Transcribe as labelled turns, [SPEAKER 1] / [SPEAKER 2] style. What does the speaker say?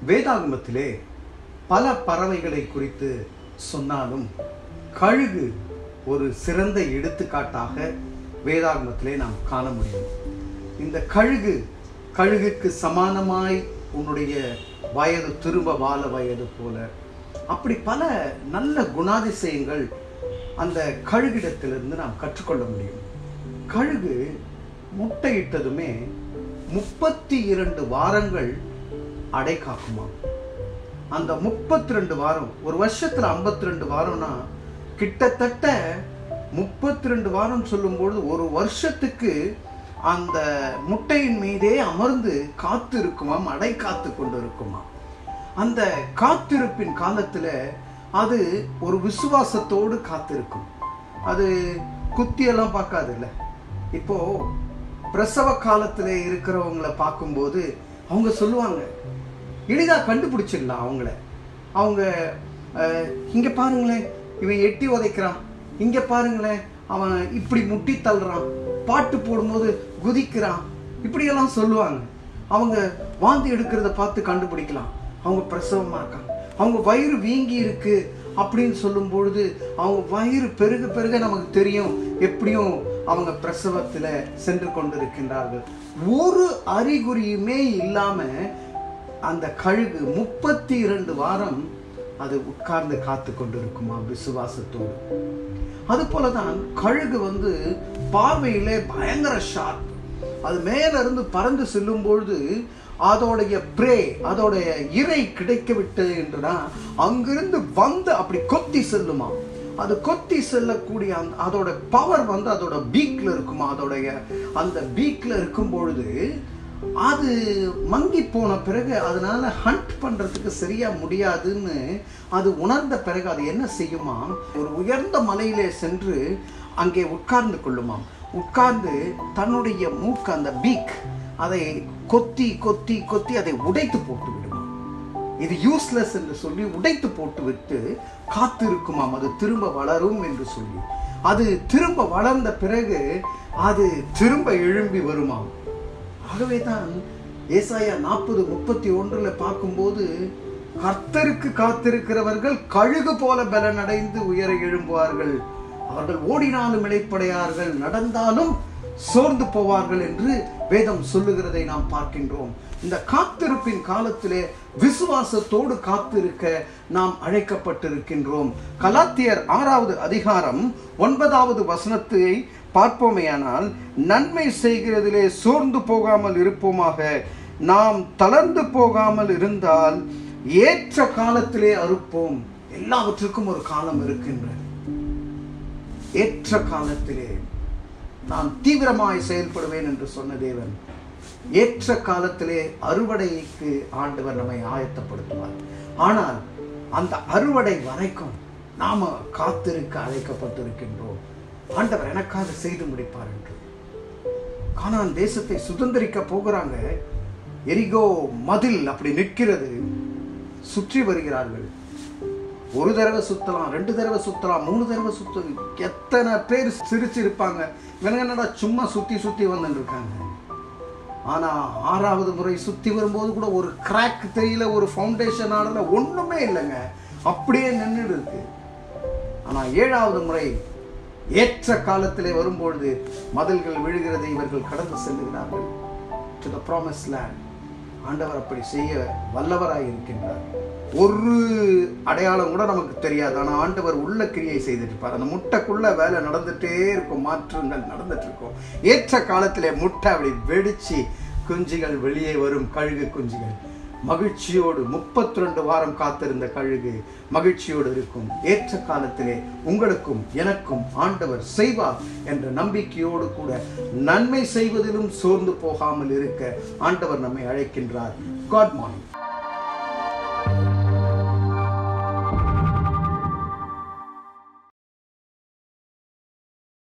[SPEAKER 1] வேதாகமத்திலே பல பறவைகளை குறித்து சொன்னாலும் கழுகு ஒரு சிறந்த எடுத்துக்காட்டாக வேதாகமத்திலே நாம் காண முடியும் இந்த கழுகு கழுகுக்கு சமானமாய் உன்னுடைய வயது திரும்ப வாழ வயது போல அப்படி பல நல்ல குணாதிசயங்கள் அந்த கழுகிடத்திலிருந்து நாம் கற்றுக்கொள்ள முடியும் கழுகு முட்டையிட்டதுமே முப்பத்தி இரண்டு வாரங்கள் அடை காக்குமா அந்த முப்பத்தி ரெண்டு வாரம் ஒரு வருஷத்துல ஐம்பத்தி ரெண்டு வாரம்னா கிட்டத்தட்ட முப்பத்தி ரெண்டு வாரம் சொல்லும்பொழுது ஒரு வருஷத்துக்கு அந்த முட்டையின் மீதே அமர்ந்து காத்து இருக்குமாம் அடை காத்து கொண்டு இருக்குமாம் அந்த காத்திருப்பின் காலத்துல அது ஒரு விசுவாசத்தோடு காத்திருக்கும் அது குத்தியெல்லாம் பார்க்காது இல்லை இப்போ பிரசவ காலத்துல இருக்கிறவங்கள பார்க்கும்போது அவங்க சொல்லுவாங்க எளிதா கண்டுபிடிச்சிடலாம் அவங்கள அவங்க அஹ், இங்க பாருங்களேன் இவன் எட்டி உதைக்கிறான் இங்க பாருங்களேன் அவன் இப்படி முட்டி தள்ளுறான் பாட்டு போடும்போது குதிக்கிறான் இப்படியெல்லாம் சொல்லுவாங்க அவங்க வாந்தி எடுக்கிறத பார்த்து கண்டுபிடிக்கலாம் அவங்க பிரசவமா இருக்காங்க அவங்க வயிறு வீங்கி இருக்கு அப்படின்னு சொல்லும் பொழுது அவங்க வயிறு பெருக பெருக நமக்கு தெரியும் எப்படியும் அவங்க பிரசவத்துல சென்று கொண்டிருக்கின்றார்கள் ஒரு அறிகுறியுமே இல்லாம அந்த கழுகு முப்பத்தி இரண்டு வாரம் அது உட்கார்ந்து காத்து கொண்டிருக்குமா விசுவாசத்தோடு அது போலதான் கழுகு வந்து பார்வையிலே பயங்கர ஷார்ப் அது மேல இருந்து பறந்து செல்லும் பொழுது அதோடைய பிரே அதோடைய இறை கிடைக்க விட்டது என்றுனா அங்கிருந்து வந்து அப்படி கொத்தி செல்லுமா அது கொத்தி செல்லக்கூடிய அந்த அதோட பவர் வந்து அதோட பீக்ல இருக்குமா அதோடைய அந்த பீக்ல இருக்கும் பொழுது அது மங்கி போன பிறகு அதனால ஹண்ட் பண்றதுக்கு சரியா முடியாதுன்னு அது உணர்ந்த பிறகு அது என்ன செய்யுமா ஒரு உயர்ந்த மலையிலே சென்று அங்கே உட்கார்ந்து கொள்ளுமாம் உட்கார்ந்து தன்னுடைய மூக்கு அந்த பீக் அதை கொத்தி கொத்தி கொத்தி அதை உடைத்து போட்டு விடுமாம் இது யூஸ்லெஸ் என்று சொல்லி உடைத்து போட்டு விட்டு காத்திருக்குமாம் அது திரும்ப வளரும் என்று சொல்லி அது திரும்ப வளர்ந்த பிறகு அது திரும்ப எழும்பி வருமாம் ஆகவே தான் ஏசாயா நாற்பது முப்பத்தி ஒன்றுல பார்க்கும்போது கர்த்தருக்கு காத்திருக்கிறவர்கள் கழுகு போல பலனடைந்து உயர எழும்புவார்கள் அவர்கள் ஓடினாலும் இழைப்படையார்கள் நடந்தாலும் சோர்ந்து போவார்கள் என்று வேதம் சொல்லுகிறதை நாம் பார்க்கின்றோம் இந்த காத்திருப்பின் காலத்திலே விசுவாசத்தோடு காத்திருக்க நாம் அழைக்கப்பட்டிருக்கின்றோம் கலாத்தியர் ஆறாவது அதிகாரம் ஒன்பதாவது வசனத்தை பார்ப்போமேயானால் நன்மை செய்கிறதிலே சோர்ந்து போகாமல் இருப்போமாக நாம் தளர்ந்து போகாமல் இருந்தால் ஏற்ற காலத்திலே அறுப்போம் எல்லாவற்றுக்கும் ஒரு காலம் இருக்கின்றது ஏற்ற காலத்திலே நான் தீவிரமாய் செயல்படுவேன் என்று சொன்ன தேவன் ஏற்ற காலத்திலே அறுவடைக்கு ஆண்டவர் நம்மை ஆயத்தப்படுத்துவார் ஆனால் அந்த அறுவடை வரைக்கும் நாம காத்திருக்க அழைக்கப்பட்டிருக்கின்றோம் ஆண்டவர் எனக்காக செய்து முடிப்பார் என்று கானான் தேசத்தை சுதந்திரிக்க போகிறாங்க எரிகோ மதில் அப்படி நிற்கிறது சுற்றி வருகிறார்கள் ஒரு தடவை சுத்தலாம் ரெண்டு தடவை சுத்தலாம் மூணு தடவை சுத்த எத்தனை பேர் சிரிச்சு இருப்பாங்க இவனுங்க என்னடா சும்மா சுத்தி சுத்தி வந்துட்டு இருக்காங்க ஆனா ஆறாவது முறை சுத்தி வரும்போது கூட ஒரு கிராக் தெரியல ஒரு ஃபவுண்டேஷன் ஆனல ஒண்ணுமே இல்லைங்க அப்படியே நின்றுடு இருக்கு ஆனா ஏழாவது முறை ஏற்ற காலத்திலே வரும்பொழுது மதில்கள் விழுகிறதை இவர்கள் கடந்து செல்லுகிறார்கள் டு த ப்ராமிஸ் லேண்ட் ஆண்டவர் அப்படி செய்ய வல்லவராய் இருக்கின்றார் ஒரு அடையாளம் கூட நமக்கு தெரியாது ஆனால் ஆண்டவர் உள்ள கிரியை செய்துட்டு இருப்பார் அந்த முட்டைக்குள்ள வேலை நடந்துட்டே இருக்கும் மாற்றங்கள் நடந்துட்டு இருக்கும் ஏற்ற காலத்திலே முட்டை அப்படி வெடிச்சு குஞ்சுகள் வெளியே வரும் கழுகு குஞ்சுகள் மகிழ்ச்சியோடு முப்பத்தி ரெண்டு வாரம் காத்திருந்த கழுகு மகிழ்ச்சியோடு இருக்கும் ஏற்ற காலத்திலே உங்களுக்கும் எனக்கும் ஆண்டவர் செய்வார் என்ற நம்பிக்கையோடு கூட நன்மை செய்வதிலும் சோர்ந்து போகாமல் இருக்க ஆண்டவர் நம்மை அழைக்கின்றார் காட் மார்னிங்